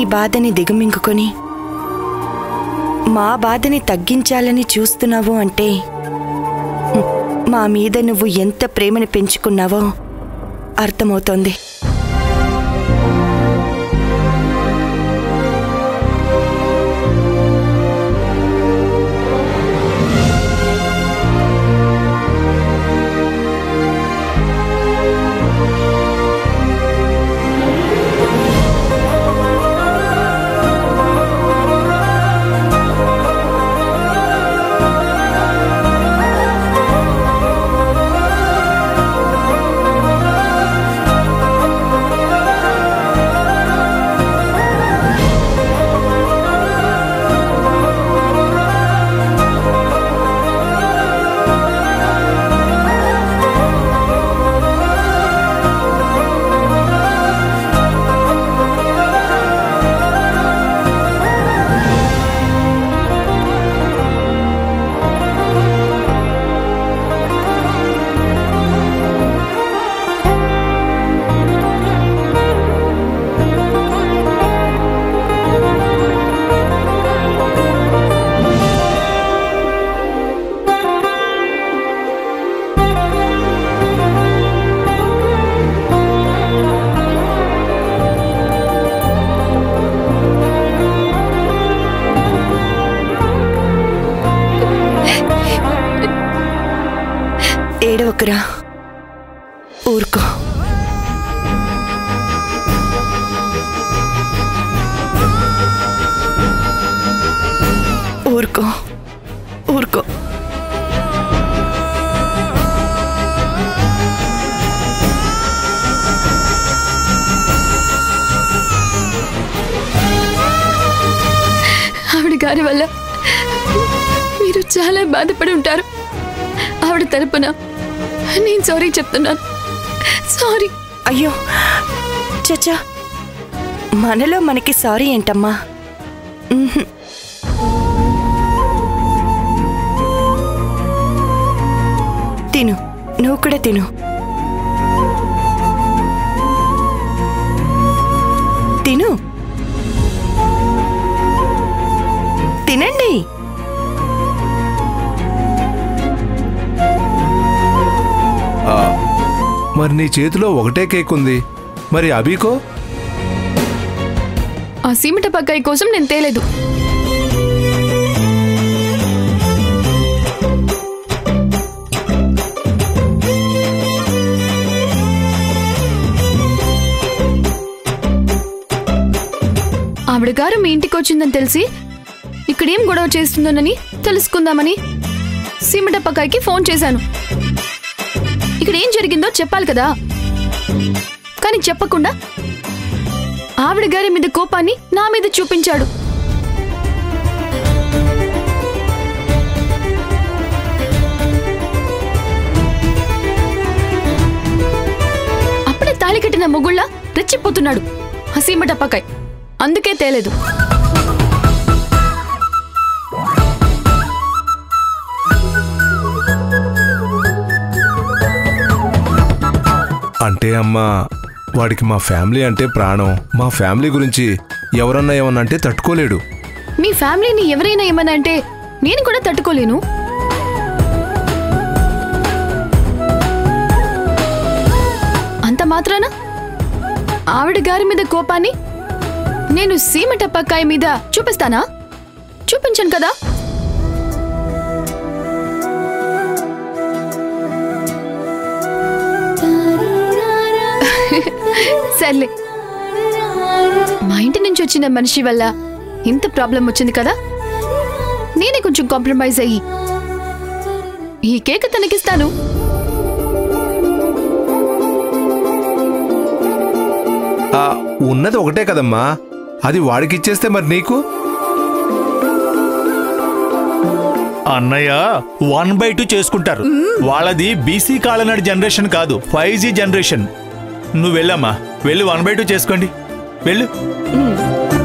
బాధని దిగమింగుకొని మా బాధని తగ్గించాలని చూస్తున్నావు అంటే హ్మ్, మా మీద నువ్వు ఎంత ప్రేమని పెంచుకున్నావో అర్థమవుతోంది ఏడవకురా ఊరుకో ఊరుకో ఊరుకో ఆవిడ గారి వల్ల మీరు చాలా బాధపడి ఉంటారు ఆవిడ తరపున నేను సారీ చెప్తున్నాను సారీ అయ్యో చచ్చా మనలో మనకి సారీ ఏంటమ్మా ఉహుం. తిను నువ్వు కూడా తిను తిను తినండి మరి నీ చేతిలో ఒకటే కేక్ ఉంది మరి అభికో ఆ సీమిట పక్కాయి కోసం నేను తేలేదు ఆవిడ గారు మీ ఇంటికి వచ్చిందని తెలిసి ఇక్కడేం గొడవ చేస్తుందోనని తెలుసుకుందామని సీమిట పక్కాయికి ఫోన్ చేశాను ఇక్కడ ఏం జరిగిందో చెప్పాలి కదా కానీ చెప్పకుండా ఆవిడ గారి మీద కోపాన్ని నా మీద చూపించాడు అప్పుడే తాళి కట్టిన మొగుళ్ళ రెచ్చిపోతున్నాడు హసీమ టప్పకాయ్ అందుకే తేలేదు అంటే అమ్మా వాడికి మా ఫ్యామిలీ అంటే ప్రాణం మా ఫ్యామిలీ గురించి ఎవరన్నా ఏమన్నా అంటే తట్టుకోలేడు మీ ఫ్యామిలీని ఎవరైనా ఏమన్నా అంటే నేను కూడా తట్టుకోలేను అంత మాత్రాన ఆవిడ గారి మీద కోపాన్ని నేను సీమట పక్కాయ మీద చూపిస్తానా చూపించను కదా సర్లే మా ఇంటి నుంచి వచ్చిన మనిషి వల్ల ఇంత ప్రాబ్లం వచ్చింది కదా నేనే కొంచెం కాంప్రమైజ్ అయ్యి ఈ కేక్ తనకిస్తాను ఆ ఉన్నది ఒకటే కదమ్మా అది వాడికిచ్చేస్తే మరి నీకు అన్నయ్య వన్ బై టూ చేసుకుంటారు వాళ్ళది బీసీ కాలనాడు జనరేషన్ కాదు ఫైవ్ జీ జనరేషన్ నువ్వు వెళ్ళమ్మా వెళ్ళి వన్ బై టూ చేసుకోండి వెళ్ళు ఉమ్.